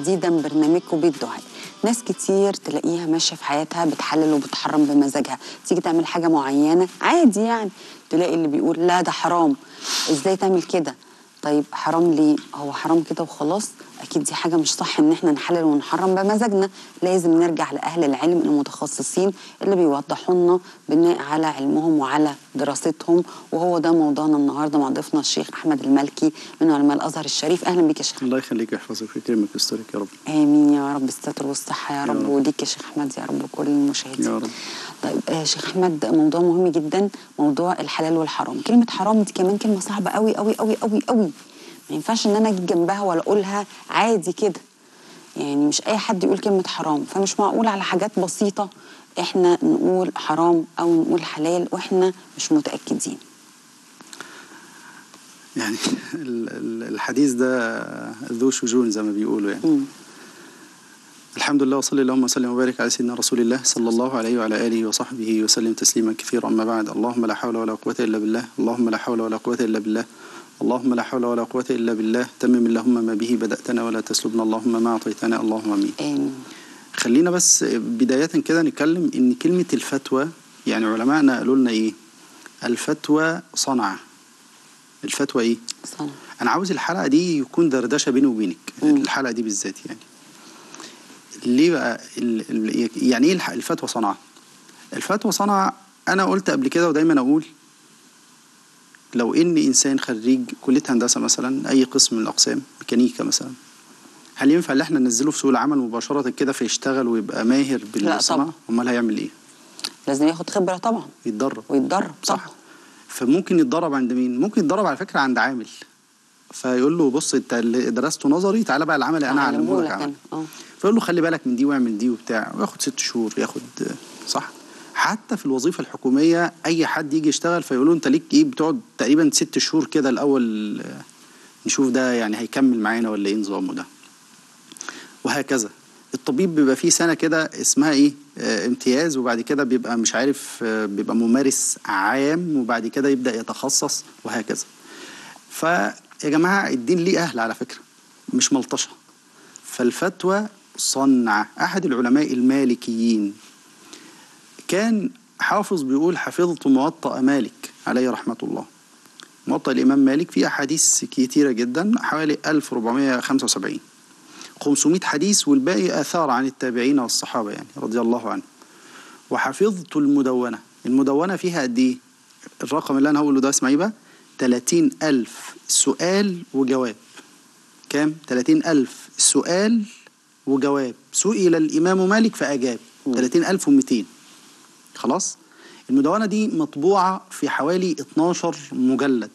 تحديدا برنامجكم بيت دعاء ناس كتير تلاقيها ماشيه في حياتها بتحلل وبتحرم بمزاجها تيجي تعمل حاجه معينه عادي يعني تلاقي اللي بيقول لا ده حرام ازاي تعمل كده طيب حرام ليه هو حرام كده وخلاص اكيد دي حاجه مش صح ان احنا نحلل ونحرم بمزاجنا لازم نرجع لاهل العلم المتخصصين اللي بيوضحوا لنا بناء على علمهم وعلى دراستهم وهو ده موضوعنا النهارده مع ضيفنا الشيخ احمد المالكي من علماء الازهر الشريف اهلا بيك يا شيخ الله يخليك ويحفظك ويكرمك ويسترك يا رب امين يا رب الستر والصحه يا يا رب رب. وليك يا شيخ احمد يا رب وكل المشاهدين يا رب. طيب آه شيخ احمد موضوع مهم جدا موضوع الحلال والحرام كلمه حرام دي كمان كلمه صعبه قوي قوي قوي قوي قوي ما ينفعش ان انا اجي جنبها ولا اقولها عادي كده يعني مش اي حد يقول كلمه حرام فمش معقول على حاجات بسيطه احنا نقول حرام او نقول حلال واحنا مش متاكدين يعني ال- ال- الحديث ده ذو شجون زي ما بيقولوا يعني مم. الحمد لله وصلي اللهم وسلم وبارك على سيدنا رسول الله صلى الله عليه وعلى اله وصحبه وسلم تسليما كثيرا اما بعد اللهم لا حول ولا قوه الا بالله اللهم لا حول ولا قوه الا بالله اللهم لا حول ولا قوه الا بالله تمم اللهم ما به بداتنا ولا تسلبنا اللهم ما اعطيتنا اللهم امين امين خلينا بس بداية كده نتكلم إن كلمة الفتوى يعني علماءنا قالوا لنا إيه؟ الفتوى صنعة. الفتوى إيه؟ صنع أنا عاوز الحلقة دي يكون دردشة بيني وبينك، مم. الحلقة دي بالذات يعني. ليه بقى ال... ال... يعني إيه الح- الفتوى صنعة؟ الفتوى صنعة أنا قلت قبل كده ودايما أقول لو إن إنسان خريج كلية هندسة مثلا أي قسم من الأقسام ميكانيكا مثلا هل ينفع ان احنا ننزله في سوق العمل مباشرة كده فيشتغل ويبقى ماهر بالصناعة؟ طبعا. امال هيعمل ايه؟ لازم ياخد خبره طبعا يتدرب ويتدرب صح طبعا فممكن يتدرب عند مين؟ ممكن يتدرب على فكرة عند عامل فيقول له بص انت اللي درسته نظري تعالى بقى العملي انا اعلمه لك أعلمهولك عملي أنا. اه فيقول له خلي بالك من دي واعمل دي وبتاع وياخد ست شهور ياخد صح حتى في الوظيفة الحكومية أي حد يجي يشتغل فيقولوا أنت ليك إيه بتقعد تقريبا ست شهور كده الأول آه، نشوف ده يعني هيكمل معانا ولا إيه نظامه ده وهكذا الطبيب بيبقى فيه سنة كده اسمها إيه آه امتياز وبعد كده بيبقى مش عارف آه بيبقى ممارس عام وبعد كده يبدأ يتخصص وهكذا فيا جماعة الدين ليه أهل على فكرة مش ملطشة فالفتوى صنعة أحد العلماء المالكيين كان حافظ بيقول حفظت موطأ مالك عليه رحمة الله موطأ الإمام مالك فيه أحاديث كتيرة جدا حوالي 1475 500 حديث والباقي آثار عن التابعين والصحابة يعني رضي الله عنهم وحفظت المدونة المدونة فيها قد إيه؟ الرقم اللي أنا هقوله ده اسمعيه بقى 30 ألف سؤال وجواب كام؟ 30 ألف سؤال وجواب سئل الإمام مالك فأجاب 30200 خلاص المدونة دي مطبوعة في حوالي 12 مجلد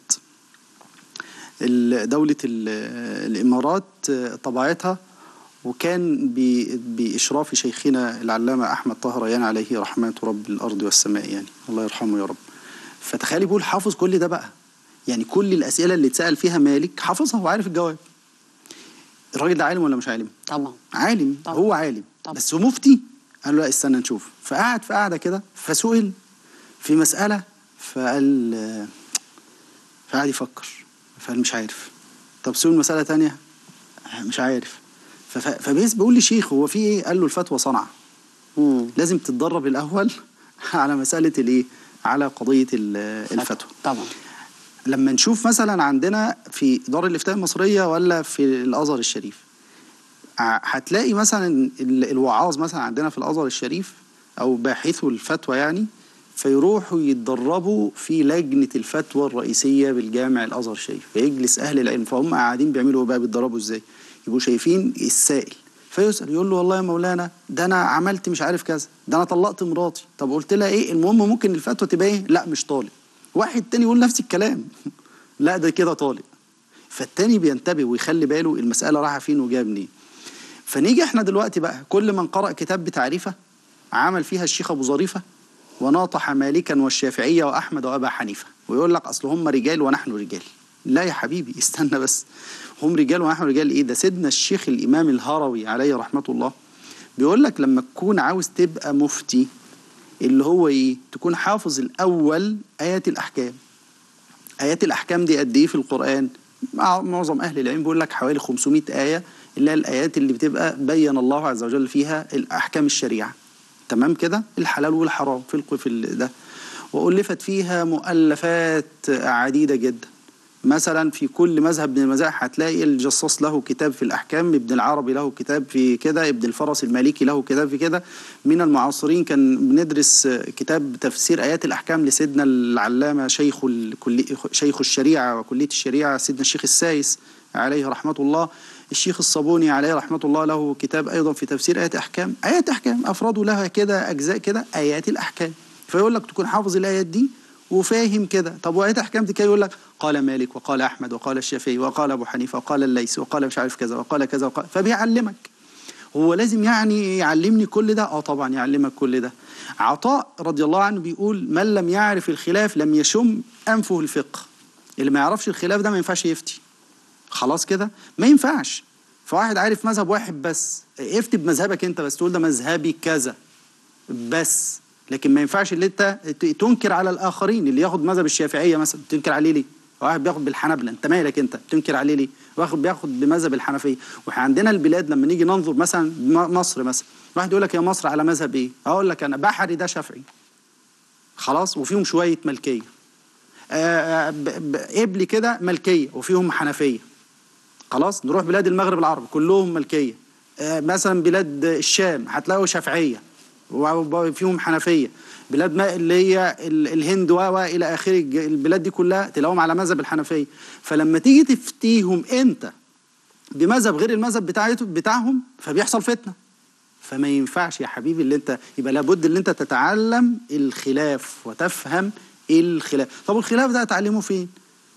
ال- دولة ال- الإمارات آه، طبعتها وكان ب- بإشراف شيخنا العلامة أحمد طه ريان عليه رحمة رب الأرض والسماء يعني الله يرحمه يا رب فتخيلي بيقول حافظ كل ده بقى يعني كل الأسئلة اللي اتسأل فيها مالك حافظها وعارف الجواب الراجل ده عالم ولا مش عالم؟ طبعا عالم طبعا. هو عالم طبعا. بس هو مفتي قال له لا استنى نشوف فقعد في قعده كده فسئل في مساله فقال آه، فقعد يفكر فقال مش عارف طب سئل مساله تانية آه، مش عارف فف- فبيس بيقول لي شيخ هو في ايه قال له الفتوى صنعه مم. لازم تتدرب الاول على مساله الايه على قضيه ال- الفتوى طبعا لما نشوف مثلا عندنا في دار الافتاء المصريه ولا في الازهر الشريف ع- هتلاقي مثلا ال- الوعاظ مثلا عندنا في الازهر الشريف او باحثو الفتوى يعني فيروحوا يتدربوا في لجنه الفتوى الرئيسيه بالجامع الازهر الشريف فيجلس اهل العلم فهم قاعدين بيعملوا إيه بقى بيتدربوا ازاي يبقوا شايفين السائل فيسال يقول له والله يا مولانا ده انا عملت مش عارف كذا ده انا طلقت مراتي طب قلت لها ايه المهم ممكن الفتوى تبقى ايه لا مش طالق واحد تاني يقول نفس الكلام لا ده كده طالق فالتاني بينتبه ويخلي باله المسألة رايحة فين وجاية منين فنيجي احنا دلوقتي بقى كل من قرأ كتاب بتعريفه عمل فيها الشيخ أبو ظريفة وناطح مالكا والشافعية وأحمد وأبا حنيفة ويقول لك أصل هم رجال ونحن رجال لا يا حبيبي استنى بس هم رجال ونحن رجال إيه ده سيدنا الشيخ الإمام الهروي عليه رحمة الله بيقول لك لما تكون عاوز تبقى مفتي اللي هو إيه تكون حافظ الأول آيات الأحكام آيات الأحكام دي قد إيه في القرآن مع- معظم أهل العلم بيقول لك حوالي 500 آية اللي هي الايات اللي بتبقى بين الله عز وجل فيها الاحكام الشريعه تمام كده الحلال والحرام في الق- في ال- ده والفت فيها مؤلفات عديده جدا مثلا في كل مذهب من المذاهب هتلاقي الجصاص له كتاب في الاحكام ابن العربي له كتاب في كده ابن الفرس المالكي له كتاب في كده من المعاصرين كان بندرس كتاب تفسير ايات الاحكام لسيدنا العلامه شيخ الكلي شيخ الشريعه وكليه الشريعه سيدنا الشيخ السايس عليه رحمه الله الشيخ الصابوني عليه رحمه الله له كتاب ايضا في تفسير ايات احكام ايات احكام افرادوا لها كده اجزاء كده ايات الاحكام فيقول لك تكون حافظ الايات دي وفاهم كده طب وايات احكام دي كده يقول لك قال مالك وقال احمد وقال الشافعي وقال ابو حنيفه وقال الليث وقال مش عارف كذا وقال كذا وقال فبيعلمك هو لازم يعني يعلمني كل ده اه طبعا يعلمك كل ده عطاء رضي الله عنه بيقول من لم يعرف الخلاف لم يشم انفه الفقه اللي ما يعرفش الخلاف ده ما ينفعش يفتي خلاص كده ما ينفعش فواحد عارف مذهب واحد بس افتي بمذهبك انت بس تقول ده مذهبي كذا بس لكن ما ينفعش اللي انت ت- تنكر على الاخرين اللي ياخد مذهب الشافعيه مثلا تنكر عليه ليه؟ واحد بياخد بالحنابله انت مالك انت بتنكر عليه ليه؟ واحد بياخد بمذهب الحنفيه واحنا عندنا البلاد لما نيجي ننظر مثلا م- مصر مثلا واحد يقول لك يا مصر على مذهب ايه؟ اقول لك انا بحري ده شافعي خلاص وفيهم شويه ملكيه آه، ب- ب- قبلي كده ملكيه وفيهم حنفيه خلاص نروح بلاد المغرب العربي كلهم ملكيه آه، مثلا بلاد الشام هتلاقوا شافعيه وفيهم حنفيه بلاد ما اللي هي ال- الهند و و الى اخره الج- البلاد دي كلها تلاقوهم على مذهب الحنفيه فلما تيجي تفتيهم انت بمذهب غير المذهب بتاعته بتاعهم فبيحصل فتنه فما ينفعش يا حبيبي اللي انت يبقى لابد اللي انت تتعلم الخلاف وتفهم الخلاف طب الخلاف ده هتعلمه فين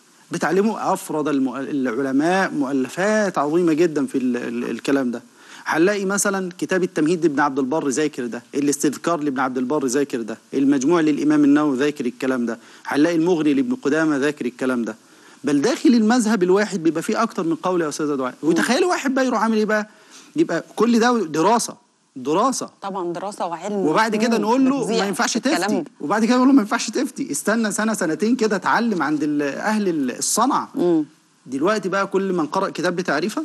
بتعلمه افرض المؤ- العلماء مؤلفات عظيمه جدا في ال ال الكلام ده هنلاقي مثلا كتاب التمهيد لابن عبد البر ذاكر ده الاستذكار لابن عبد البر ذاكر ده المجموع للامام النووي ذاكر الكلام ده هنلاقي المغني لابن قدامه ذاكر الكلام ده بل داخل المذهب الواحد بيبقى فيه اكتر من قول يا استاذ دعاء وتخيلوا واحد بقى يروح عامل ايه بقى يبقى كل ده دراسه دراسه طبعا دراسه وعلم وبعد كده وفنون نقول له وتذيع ما ينفعش الكلام تفتي ده. وبعد كده نقول له ما ينفعش تفتي استنى سنه سنتين كده اتعلم عند ال- اهل ال- الصنعه مم. دلوقتي بقى كل من قرأ كتاب بتعريفه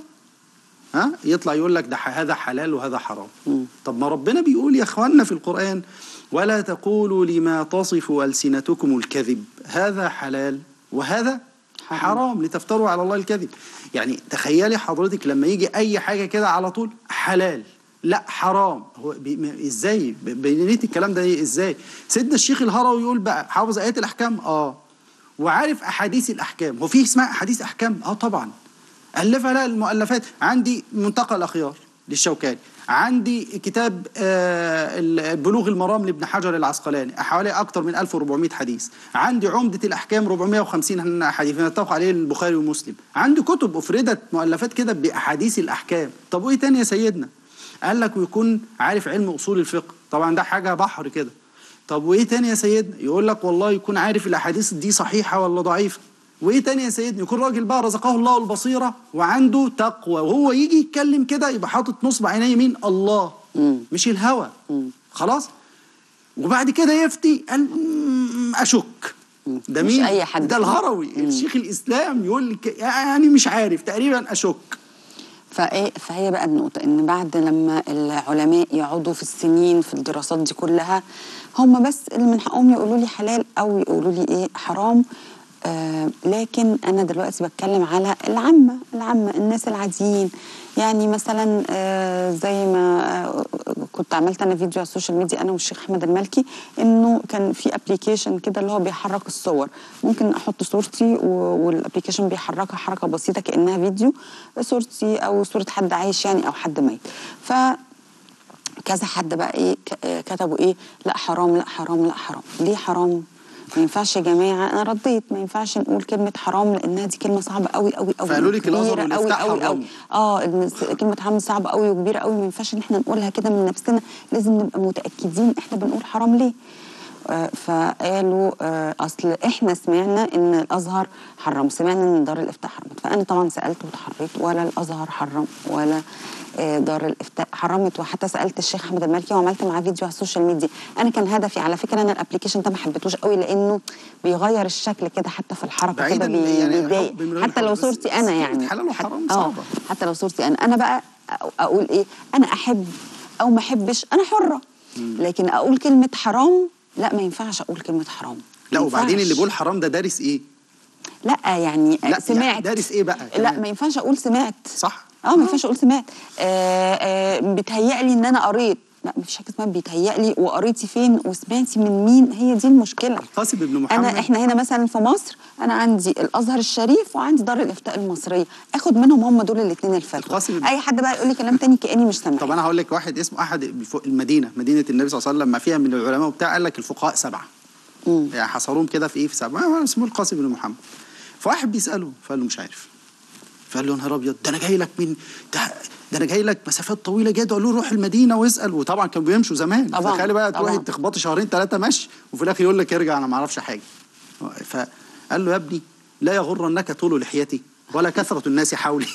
ها يطلع يقول لك ده ح- هذا حلال وهذا حرام مم. طب ما ربنا بيقول يا اخوانا في القرآن ولا تقولوا لما تصف ألسنتكم الكذب هذا حلال وهذا حرام. حرام لتفتروا على الله الكذب يعني تخيلي حضرتك لما يجي اي حاجه كده على طول حلال لا حرام هو بي م- ازاي ب- بنيت الكلام ده ايه ازاي سيدنا الشيخ الهروي يقول بقى حافظ ايات الاحكام اه وعارف احاديث الاحكام هو في اسمها احاديث احكام اه طبعا الفها لا المؤلفات عندي منتقى الاخيار للشوكاني عندي كتاب آه، ال- بلوغ المرام لابن حجر العسقلاني حوالي اكثر من 1400 حديث عندي عمدة الاحكام 450 حديث يتفق عليه البخاري ومسلم عندي كتب افردت مؤلفات كده باحاديث الاحكام طب وايه تاني يا سيدنا قال لك ويكون عارف علم اصول الفقه طبعا ده حاجه بحر كده طب وايه تاني يا سيدنا يقول لك والله يكون عارف الاحاديث دي صحيحه ولا ضعيفه وايه تاني يا سيدنا يكون راجل بقى رزقه الله البصيره وعنده تقوى وهو يجي يتكلم كده يبقى حاطط نصب عينيه يمين الله مم. مش الهوى مم. خلاص وبعد كده يفتي قال "مم، اشك ده مش مين أي حد. ده الهروي الشيخ الاسلام يقول لك يعني مش عارف تقريبا اشك فايه فهي بقى النقطة إن بعد لما العلماء يقعدوا في السنين في الدراسات دي كلها هم بس اللي من حقهم يقولوا لي حلال أو يقولوا لي إيه حرام آه لكن أنا دلوقتي بتكلم على العامة العامة الناس العاديين يعني مثلا آه زي ما آه كنت عملت انا فيديو على السوشيال ميديا انا والشيخ احمد المالكي انه كان في ابلكيشن كده اللي هو بيحرك الصور ممكن احط صورتي و- والابلكيشن بيحركها حركه بسيطه كانها فيديو صورتي او صوره حد عايش يعني او حد ميت ف كذا حد بقى ايه ك- آه كتبوا ايه لا حرام لا حرام لا حرام ليه حرام ما ينفعش يا جماعه انا رديت ما ينفعش نقول كلمه حرام لانها دي كلمه صعبه قوي قوي قوي فقالوا لك الأزهر كبيرة قوي والإفتاء قوي قوي حرموا. اه إن س- كلمه حرام صعبه قوي وكبيره قوي ما ينفعش ان احنا نقولها كده من نفسنا لازم نبقى متاكدين احنا بنقول حرام ليه آه، فقالوا آه، اصل احنا سمعنا ان الازهر حرم سمعنا ان دار الافتاء حرمت فانا طبعا سالت وتحريت ولا الازهر حرم ولا آه، دار الافتاء حرمت وحتى سالت الشيخ احمد المالكي وعملت معاه فيديو على السوشيال ميديا انا كان هدفي على فكره انا الابلكيشن ده ما حبيتهوش قوي لانه بيغير الشكل كده حتى في الحركه كده بعيداً بي- يعني بيضايق حب من غير حتى لو حب، بس- صورتي بس انا كلمة يعني حلال وحرام حت- آه، صعبة. حتى لو صورتي انا انا بقى أ- اقول ايه انا احب او ما احبش انا حره لكن اقول كلمه حرام لا ما ينفعش اقول كلمه حرام لا ما وبعدين ينفعش. اللي بيقول حرام ده دارس ايه لا يعني لا، سمعت يعني دارس إيه بقى لا كمان؟ ما ينفعش اقول سمعت صح اه ما ينفعش اقول سمعت آه آه بتهيألي ان انا قريت لا مفيش حاجه اسمها بيتهيألي وقريتي فين وسمعتي من مين هي دي المشكله القاسم بن محمد انا احنا هنا مثلا في مصر انا عندي الازهر الشريف وعندي دار الافتاء المصريه اخد منهم هم دول الاثنين الفتوى القاسم بن- اي حد بقى يقول لي كلام تاني كاني مش سامع طب انا هقول لك واحد اسمه احد فوق المدينه مدينه النبي صلى الله عليه وسلم ما فيها من العلماء وبتاع قال لك الفقهاء سبعه مم. يعني حصروهم كده في ايه في سبعه آه، اسمه القاسم بن محمد فواحد بيساله فقال له مش عارف فقال له يا نهار ابيض ده انا جاي لك من ده, ده انا جاي لك مسافات طويله جدا قال له روح المدينه واسال وطبعا كانوا بيمشوا زمان طبعاً، تخيلي بقى تروحي طبعاً. تخبطي شهرين ثلاثه مشي وفي الاخر يقول لك ارجع انا ما اعرفش حاجه فقال له يا ابني لا يغرنك طول لحيتي ولا كثره الناس حولي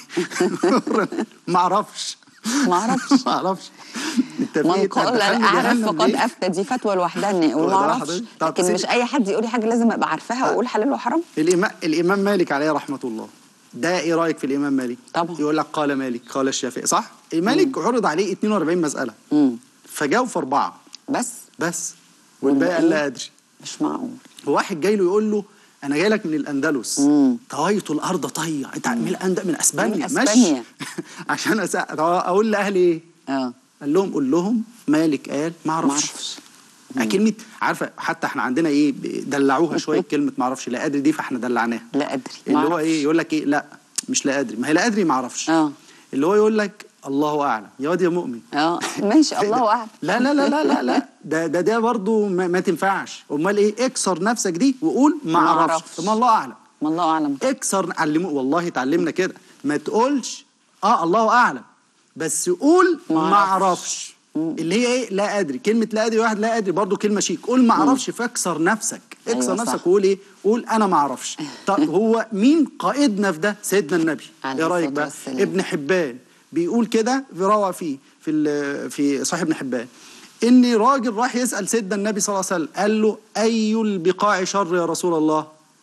ما اعرفش ما اعرفش ما اعرفش انت من في قال هتدخلني اعرف جهنم فقد ليه؟ افتى دي فتوى لوحدها اني اقول هو ما ده اعرفش حضرتك؟ طب لكن سيب- مش اي حد يقول لي حاجه لازم ابقى عارفاها واقول حلال وحرام الإمام, الإمام مالك عليه رحمة الله ده إيه رأيك في الإمام مالك؟ طبعا. يقول لك قال مالك قال الشافعي صح؟ مالك عرض عليه 42 مسألة مم. فجاوب في أربعة بس بس والباقي قال لا أدري مش معقول وواحد جاي له يقول له أنا جاي لك من الأندلس مم. طويت الأرض طية أنت من الأند من أسبانيا من ماشي. أسبانيا. عشان أسا... أقول لأهلي إيه؟ اه قال لهم قول لهم مالك قال ما ما اعرفش اعرفش كلمة عارفة حتى احنا عندنا ايه دلعوها شوية كلمة ما اعرفش لا ادري دي فاحنا دلعناها لا ادري ما اللي هو أعرفش. ايه يقول لك ايه لا مش لا ادري ما هي لا ادري ما اعرفش اه اللي هو يقول لك الله اعلم يا واد يا مؤمن اه ماشي الله اعلم لا لا لا لا لا لا ده ده ده برضه ما, ما تنفعش امال ايه اكسر نفسك دي وقول ما ما اعرفش أعرفش. طب ما الله اعلم ما الله اعلم اكسر علموا والله اتعلمنا كده ما تقولش اه الله اعلم بس قول ما ما أعرفش. اعرفش اللي هي ايه لا ادري كلمه لا ادري واحد لا ادري برضو كلمه شيك قول ما اعرفش فاكسر نفسك أيوة اكسر صح. نفسك وقول ايه قول انا ما اعرفش طب هو مين قائدنا في ده سيدنا النبي عليه ايه رايك الصلاة بقى والسلام. ابن حبان بيقول كده في روى فيه في ال- في صحيح ابن حبان ان راجل راح يسال سيدنا النبي صلى الله عليه وسلم قال له اي البقاع شر يا رسول الله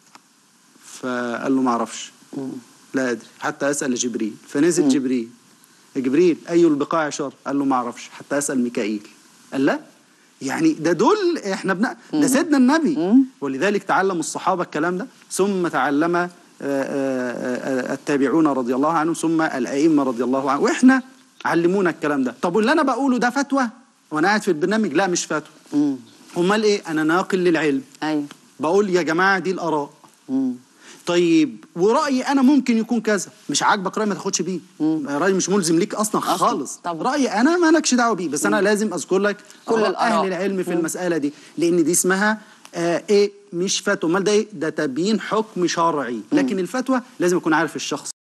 فقال له ما اعرفش لا ادري حتى اسال جبريل فنزل جبريل يا جبريل اي البقاع شر قال له ما اعرفش حتى اسال ميكائيل قال لا يعني ده دول احنا بنا ده سيدنا النبي ولذلك تعلم الصحابه الكلام ده ثم تعلم آه، آه، آه، التابعون رضي الله عنهم ثم الائمه رضي الله عنهم واحنا علمونا الكلام ده طب واللي انا بقوله ده فتوى وانا قاعد في البرنامج لا مش فتوى مم. امال ايه انا ناقل للعلم ايوه بقول يا جماعه دي الاراء مم. طيب ورايي انا ممكن يكون كذا مش عاجبك رايي ما تاخدش بيه رايي مش ملزم ليك اصلا أصلاً، خالص طبعاً. رايي انا مالكش دعوه بيه بس انا لازم اذكر لك كل آراء الآراء. اهل العلم في المساله دي لان دي اسمها آه ايه مش فتوى امال ده ايه ده تبيين حكم شرعي لكن الفتوى لازم يكون عارف الشخص